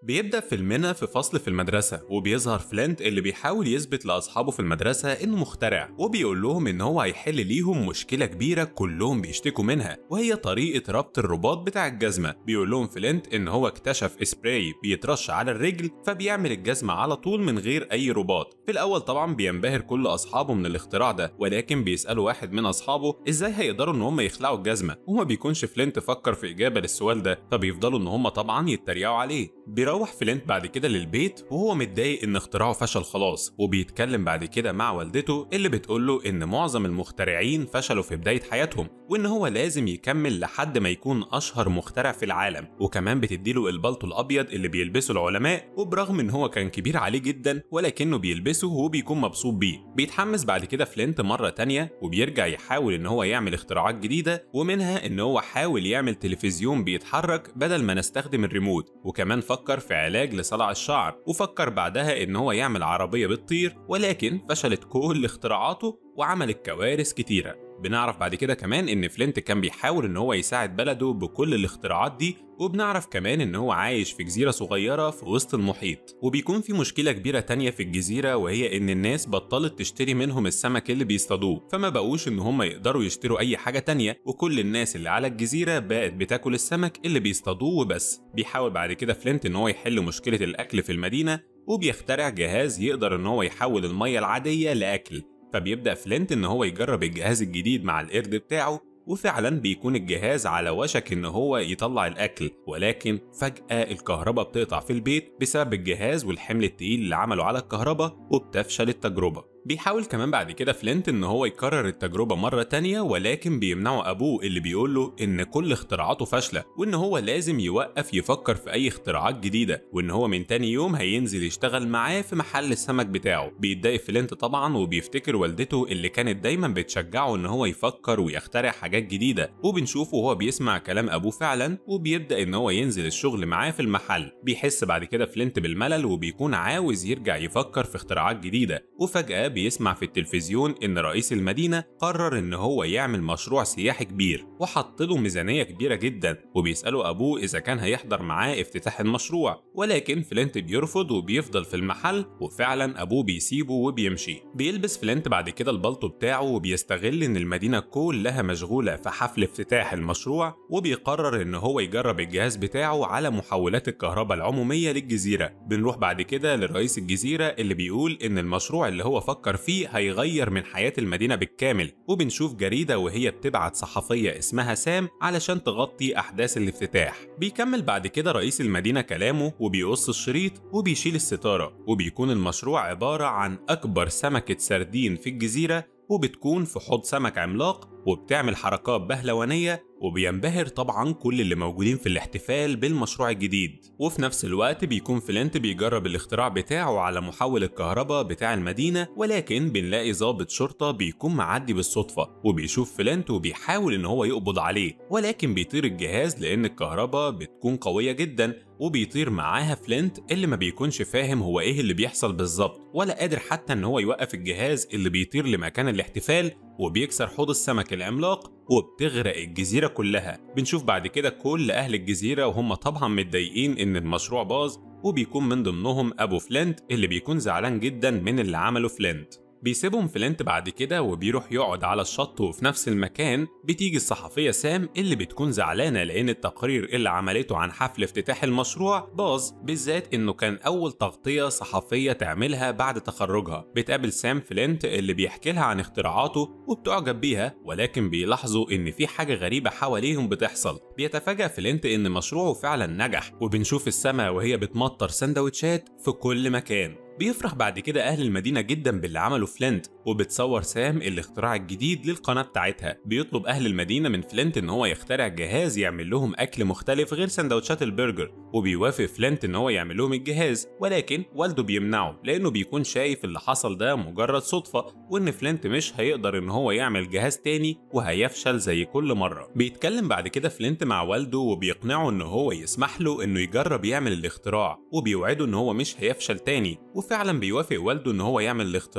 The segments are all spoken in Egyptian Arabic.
بيبدأ فيلمنا في فصل في المدرسة وبيظهر فلينت اللي بيحاول يثبت لأصحابه في المدرسة إنه مخترع وبيقول لهم إن هو هيحل ليهم مشكلة كبيرة كلهم بيشتكوا منها وهي طريقة ربط الرباط بتاع الجزمة بيقول لهم فلينت إن هو اكتشف سبراي بيترش على الرجل فبيعمل الجزمة على طول من غير أي رباط في الأول طبعا بينبهر كل أصحابه من الاختراع ده ولكن بيسألوا واحد من أصحابه إزاي هيقدروا إن هم يخلعوا الجزمة وما بيكونش فلينت فكر في إجابة للسؤال ده فبيفضلوا إن هم طبعا يتريقوا عليه بيروح فلينت بعد كده للبيت وهو متضايق ان اختراعه فشل خلاص وبيتكلم بعد كده مع والدته اللي بتقول له ان معظم المخترعين فشلوا في بدايه حياتهم وان هو لازم يكمل لحد ما يكون اشهر مخترع في العالم وكمان بتديله البلطو الابيض اللي بيلبسه العلماء وبرغم ان هو كان كبير عليه جدا ولكنه بيلبسه وبيكون مبسوط بيه بيتحمس بعد كده فلينت مره تانية وبيرجع يحاول ان هو يعمل اختراعات جديده ومنها ان هو حاول يعمل تلفزيون بيتحرك بدل ما نستخدم الريموت وكمان فكر في علاج لصلع الشعر وفكر بعدها ان هو يعمل عربيه بتطير ولكن فشلت كل اختراعاته وعملت كوارث كتيره بنعرف بعد كده كمان ان فلينت كان بيحاول ان هو يساعد بلده بكل الاختراعات دي وبنعرف كمان ان هو عايش في جزيرة صغيرة في وسط المحيط وبيكون في مشكلة كبيرة تانية في الجزيرة وهي ان الناس بطلت تشتري منهم السمك اللي بيصطادوه فما بقوش ان هم يقدروا يشتروا اي حاجة تانية وكل الناس اللي على الجزيرة بقت بتاكل السمك اللي بيصطادوه وبس بيحاول بعد كده فلينت ان هو يحل مشكلة الاكل في المدينة وبيخترع جهاز يقدر ان هو يحول المية العادية لأكل فبيبدأ فلينت إن هو يجرب الجهاز الجديد مع القرد بتاعه وفعلا بيكون الجهاز على وشك ان هو يطلع الاكل ولكن فجأة الكهرباء بتقطع في البيت بسبب الجهاز والحمل التقيل اللي عمله على الكهرباء وبتفشل التجربة بيحاول كمان بعد كده فلينت ان هو يكرر التجربة مرة تانية ولكن بيمنعه ابوه اللي بيقول له ان كل اختراعاته فاشلة وان هو لازم يوقف يفكر في اي اختراعات جديدة وان هو من تاني يوم هينزل يشتغل معاه في محل السمك بتاعه بيتضايق فلينت طبعا وبيفتكر والدته اللي كانت دايما بتشجعه ان هو يفكر ويخترع حاجات جديدة وبنشوفه وهو بيسمع كلام ابوه فعلا وبيبدأ ان هو ينزل الشغل معاه في المحل بيحس بعد كده فلينت بالملل وبيكون عاوز يرجع يفكر في اختراعات جديدة وفجأة بيسمع في التلفزيون إن رئيس المدينة قرر إن هو يعمل مشروع سياحي كبير وحط له ميزانية كبيرة جدا وبيسأله أبوه إذا كان هيحضر معاه افتتاح المشروع ولكن فلينت بيرفض وبيفضل في المحل وفعلا أبوه بيسيبه وبيمشي بيلبس فلينت بعد كده البلطو بتاعه وبيستغل إن المدينة كلها مشغولة في حفل افتتاح المشروع وبيقرر إن هو يجرب الجهاز بتاعه على محولات الكهرباء العمومية للجزيرة بنروح بعد كده لرئيس الجزيرة اللي بيقول إن المشروع اللي هو فكر فيه هيغير من حياة المدينة بالكامل وبنشوف جريدة وهي بتبعت صحفية اسمها سام علشان تغطي أحداث الافتتاح بيكمل بعد كده رئيس المدينة كلامه وبيقص الشريط وبيشيل الستارة وبيكون المشروع عبارة عن أكبر سمكة سردين في الجزيرة وبتكون في حوض سمك عملاق وبتعمل حركات بهلوانية وبينبهر طبعا كل اللي موجودين في الاحتفال بالمشروع الجديد وفي نفس الوقت بيكون فلينت بيجرب الاختراع بتاعه على محول الكهرباء بتاع المدينة ولكن بنلاقي ضابط شرطة بيكون معدي بالصدفة وبيشوف فلينت وبيحاول ان هو يقبض عليه ولكن بيطير الجهاز لان الكهرباء بتكون قوية جدا وبيطير معاها فلينت اللي ما بيكونش فاهم هو ايه اللي بيحصل بالظبط ولا قادر حتى ان هو يوقف الجهاز اللي بيطير لمكان الاحتفال وبيكسر حوض السمك العملاق وبتغرق الجزيرة كلها بنشوف بعد كده كل أهل الجزيرة وهم طبعا متضايقين إن المشروع باظ وبيكون من ضمنهم أبو فلينت اللي بيكون زعلان جدا من اللي عمله فلينت بيسيبهم فلينت بعد كده وبيروح يقعد على الشط وفي نفس المكان بتيجي الصحفية سام اللي بتكون زعلانة لأن التقرير اللي عملته عن حفل افتتاح المشروع باظ بالذات إنه كان أول تغطية صحفية تعملها بعد تخرجها بتقابل سام فلينت اللي بيحكي لها عن اختراعاته وبتعجب بيها ولكن بيلاحظوا إن في حاجة غريبة حواليهم بتحصل بيتفاجأ فلينت إن مشروعه فعلا نجح وبنشوف السماء وهي بتمطر سندوتشات في كل مكان بيفرح بعد كده أهل المدينة جدا باللي عمله فلينت وبتصور سام الاختراع الجديد للقناة بتاعتها بيطلب أهل المدينة من فلينت إن هو يخترع جهاز يعمل لهم أكل مختلف غير سندوتشات البرجر وبيوافق فلينت إن هو يعمل لهم الجهاز ولكن والده بيمنعه لأنه بيكون شايف اللي حصل ده مجرد صدفة وإن فلينت مش هيقدر إن هو يعمل جهاز تاني وهيفشل زي كل مرة بيتكلم بعد كده فلينت مع والده وبيقنعه إن هو يسمح له إنه يجرب يعمل الاختراع وبيوعده إن هو مش هيفشل تاني وفعلا بيوافق والده إن هو يعمل الاختراع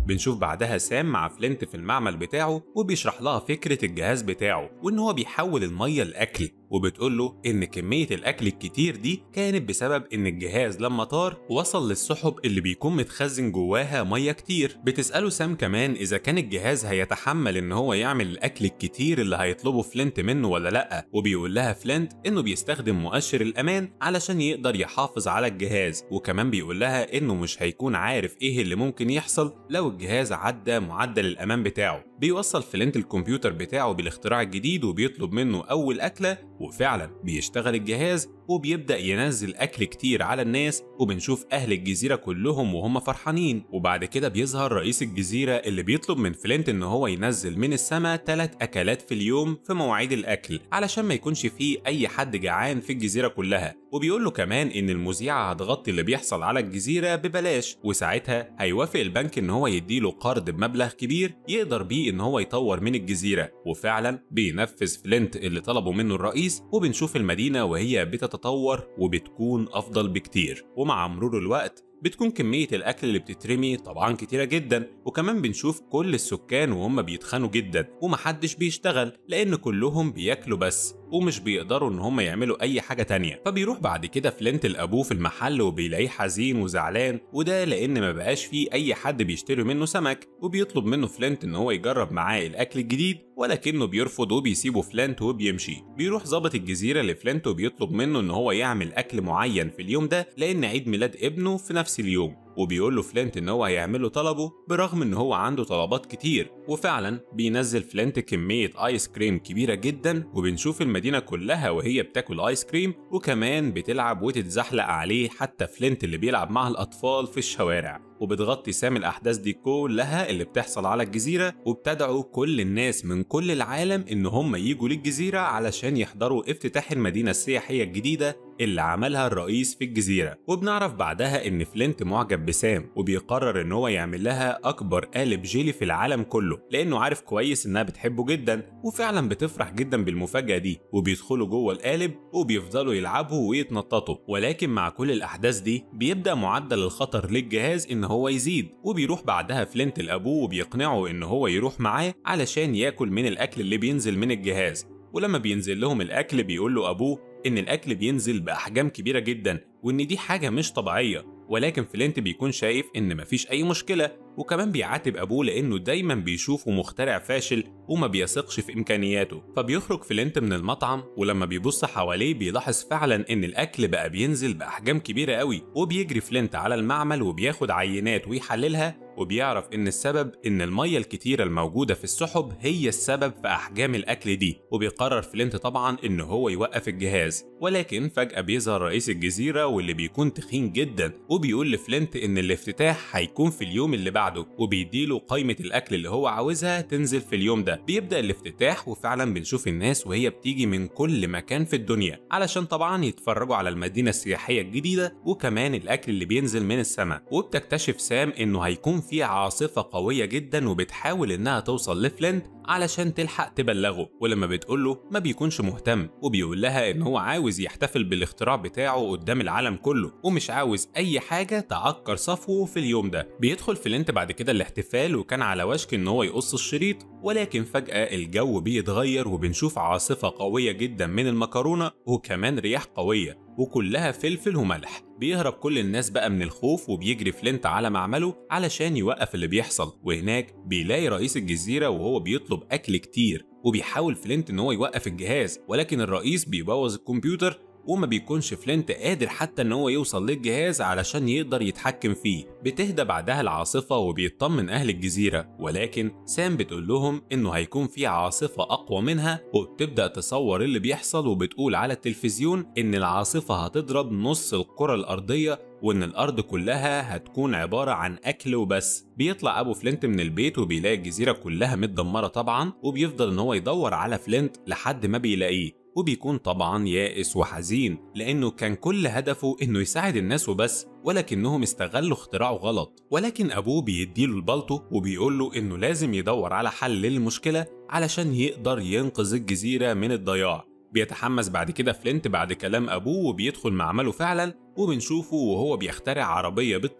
بنشوف بعدها سام مع فلينت في المعمل بتاعه وبيشرح لها فكرة الجهاز بتاعه وإن هو بيحول المية لأكل وبتقول له إن كمية الأكل الكتير دي كانت بسبب إن الجهاز لما طار وصل للسحب اللي بيكون متخزن جواها مية كتير بتسأله سام كمان إذا كان الجهاز هيتحمل إن هو يعمل الأكل الكتير اللي هيطلبه فلينت منه ولا لأ وبيقول لها فلينت إنه بيستخدم مؤشر الأمان علشان يقدر يحافظ على الجهاز وكمان بيقول لها إنه مش هيكون عارف إيه اللي ممكن يحصل لو الجهاز عدى معدل الأمان بتاعه بيوصل فلينت الكمبيوتر بتاعه بالاختراع الجديد وبيطلب منه أول أكلة وفعلا بيشتغل الجهاز وبيبدأ ينزل أكل كتير على الناس وبنشوف أهل الجزيرة كلهم وهم فرحانين وبعد كده بيظهر رئيس الجزيرة اللي بيطلب من فلينت إن هو ينزل من السماء ثلاث أكلات في اليوم في مواعيد الأكل علشان ما يكونش فيه أي حد جعان في الجزيرة كلها وبيقول له كمان إن المذيعة هتغطي اللي بيحصل على الجزيرة ببلاش وساعتها هيوافق البنك إن هو يديله قرض بمبلغ كبير يقدر بيه إن هو يطور من الجزيرة وفعلا بينفذ فلينت اللي طلبه منه الرئيس وبنشوف المدينة وهي بتتطور وبتكون أفضل بكتير ومع مرور الوقت بتكون كمية الأكل اللي بتترمي طبعا كتيرة جدا وكمان بنشوف كل السكان وهم بيتخانوا جدا ومحدش بيشتغل لأن كلهم بياكلوا بس ومش بيقدروا ان هم يعملوا اي حاجه تانية فبيروح بعد كده فلينت لابوه في المحل وبيلاقيه حزين وزعلان وده لان ما بقاش فيه اي حد بيشتري منه سمك وبيطلب منه فلينت ان هو يجرب معاه الاكل الجديد ولكنه بيرفض وبيسيبه فلينت وبيمشي بيروح ظابط الجزيره لفلينت وبيطلب منه ان هو يعمل اكل معين في اليوم ده لان عيد ميلاد ابنه في نفس اليوم وبيقول له فلينت ان هو هيعمل له طلبه برغم ان هو عنده طلبات كتير وفعلا بينزل فلينت كميه ايس كريم كبيره جدا وبنشوف المدينه كلها وهي بتاكل ايس كريم وكمان بتلعب وتتزحلق عليه حتى فلينت اللي بيلعب مع الاطفال في الشوارع وبتغطي سام الأحداث دي كلها اللي بتحصل على الجزيرة وبتدعو كل الناس من كل العالم إن هم يجوا للجزيرة علشان يحضروا افتتاح المدينة السياحية الجديدة اللي عملها الرئيس في الجزيرة وبنعرف بعدها إن فلينت معجب بسام وبيقرر إن هو يعمل لها أكبر قالب جيلي في العالم كله لأنه عارف كويس إنها بتحبه جدا وفعلا بتفرح جدا بالمفاجأة دي وبيدخلوا جوه القالب وبيفضلوا يلعبوا ويتنططوا ولكن مع كل الأحداث دي بيبدأ معدل الخطر للجهاز إن هو يزيد وبيروح بعدها فلينت لأبوه وبيقنعه إن هو يروح معاه علشان ياكل من الأكل اللي بينزل من الجهاز ولما بينزل لهم الأكل بيقول له أبوه إن الأكل بينزل بأحجام كبيرة جدا وإن دي حاجة مش طبيعية ولكن فلينت بيكون شايف إن مفيش أي مشكلة وكمان بيعاتب أبوه لأنه دايما بيشوفه مخترع فاشل وما بيثقش في إمكانياته فبيخرج فلينت من المطعم ولما بيبص حواليه بيلاحظ فعلا إن الأكل بقى بينزل بأحجام كبيرة قوي وبيجري فلينت على المعمل وبياخد عينات ويحللها وبيعرف إن السبب إن المية الكتيرة الموجودة في السحب هي السبب في أحجام الأكل دي وبيقرر فلينت طبعا إن هو يوقف الجهاز ولكن فجأة بيظهر رئيس الجزيرة واللي بيكون تخين جدا وبيقول لفلينت إن الافتتاح هيكون في اليوم اللي بعده وبيديله قائمة الأكل اللي هو عاوزها تنزل في اليوم ده بيبدأ الافتتاح وفعلا بنشوف الناس وهي بتيجي من كل مكان في الدنيا علشان طبعا يتفرجوا على المدينة السياحية الجديدة وكمان الأكل اللي بينزل من السماء وبتكتشف سام إنه هيكون في عاصفة قوية جدا وبتحاول إنها توصل لفلينت علشان تلحق تبلغه ولما بتقوله ما بيكونش مهتم وبيقول لها ان هو عاوز يحتفل بالاختراع بتاعه قدام العالم كله ومش عاوز اي حاجة تعكر صفوه في اليوم ده بيدخل فلينت بعد كده الاحتفال وكان على وشك ان هو يقص الشريط ولكن فجأة الجو بيتغير وبنشوف عاصفة قوية جدا من المكرونة وكمان رياح قوية وكلها فلفل وملح بيهرب كل الناس بقى من الخوف وبيجري فلينت على معمله علشان يوقف اللي بيحصل وهناك بيلاقي رئيس الجزيرة وهو بيطلب أكل كتير وبيحاول فلينت إن هو يوقف الجهاز ولكن الرئيس بيبوظ الكمبيوتر وما بيكونش فلينت قادر حتى ان هو يوصل للجهاز علشان يقدر يتحكم فيه بتهدى بعدها العاصفة وبيطمن اهل الجزيرة ولكن سام بتقول لهم انه هيكون في عاصفة اقوى منها وبتبدأ تصور اللي بيحصل وبتقول على التلفزيون ان العاصفة هتضرب نص الكرة الارضية وان الارض كلها هتكون عباره عن اكل وبس بيطلع ابو فلينت من البيت وبيلاقي الجزيره كلها متدمره طبعا وبيفضل ان هو يدور على فلينت لحد ما بيلاقيه وبيكون طبعا يائس وحزين لانه كان كل هدفه انه يساعد الناس وبس ولكنهم استغلوا اختراعه غلط ولكن ابوه بيديله البلطو وبيقول له انه لازم يدور على حل للمشكله علشان يقدر ينقذ الجزيره من الضياع بيتحمس بعد كده فلينت بعد كلام ابوه وبيدخل معمله فعلا وبنشوفه وهو بيخترع عربيه بتطير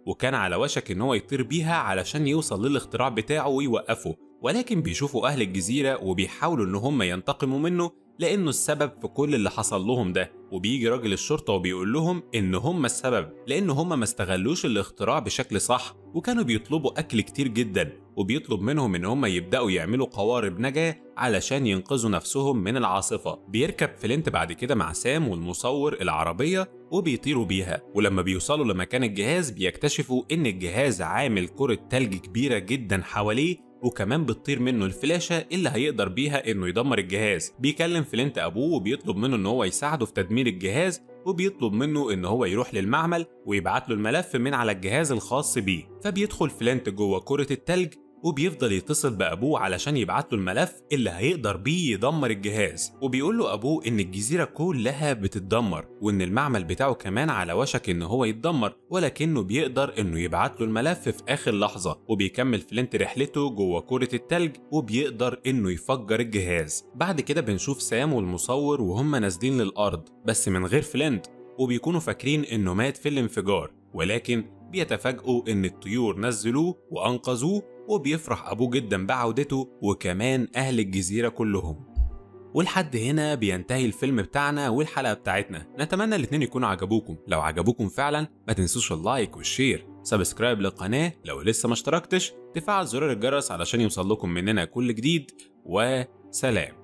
وكان على وشك إن هو يطير بيها علشان يوصل للاختراع بتاعه ويوقفه ولكن بيشوفوا أهل الجزيرة وبيحاولوا إن هم ينتقموا منه لأنه السبب في كل اللي حصل لهم ده وبيجي راجل الشرطة وبيقول لهم إن هم السبب لأن هم ما استغلوش الاختراع بشكل صح وكانوا بيطلبوا أكل كتير جدا وبيطلب منهم إن هم يبدأوا يعملوا قوارب نجاة علشان ينقذوا نفسهم من العاصفة بيركب فلينت بعد كده مع سام والمصور العربية وبيطيروا بيها ولما بيوصلوا لمكان الجهاز بيكتشفوا إن الجهاز عامل كرة تلج كبيرة جدا حواليه وكمان بتطير منه الفلاشة اللي هيقدر بيها انه يدمر الجهاز بيكلم فلينت ابوه وبيطلب منه ان هو يساعده في تدمير الجهاز وبيطلب منه ان هو يروح للمعمل ويبعت له الملف من على الجهاز الخاص بيه فبيدخل فلينت جوه كرة التلج وبيفضل يتصل بأبوه علشان يبعت له الملف اللي هيقدر بيه يدمر الجهاز وبيقول له أبوه إن الجزيرة كلها بتتدمر وإن المعمل بتاعه كمان على وشك إن هو يتدمر ولكنه بيقدر إنه يبعت له الملف في آخر لحظة وبيكمل فلينت رحلته جوه كرة التلج وبيقدر إنه يفجر الجهاز بعد كده بنشوف سام والمصور وهم نازلين للأرض بس من غير فلينت وبيكونوا فاكرين إنه مات في الانفجار ولكن بيتفاجئوا إن الطيور نزلوه وأنقذوه وبيفرح أبوه جدا بعودته وكمان أهل الجزيرة كلهم ولحد هنا بينتهي الفيلم بتاعنا والحلقة بتاعتنا نتمنى الاتنين يكونوا عجبوكم لو عجبوكم فعلا ما تنسوش اللايك والشير سبسكرايب للقناة لو لسه ما اشتركتش تفعل زرار الجرس علشان يوصل لكم مننا كل جديد وسلام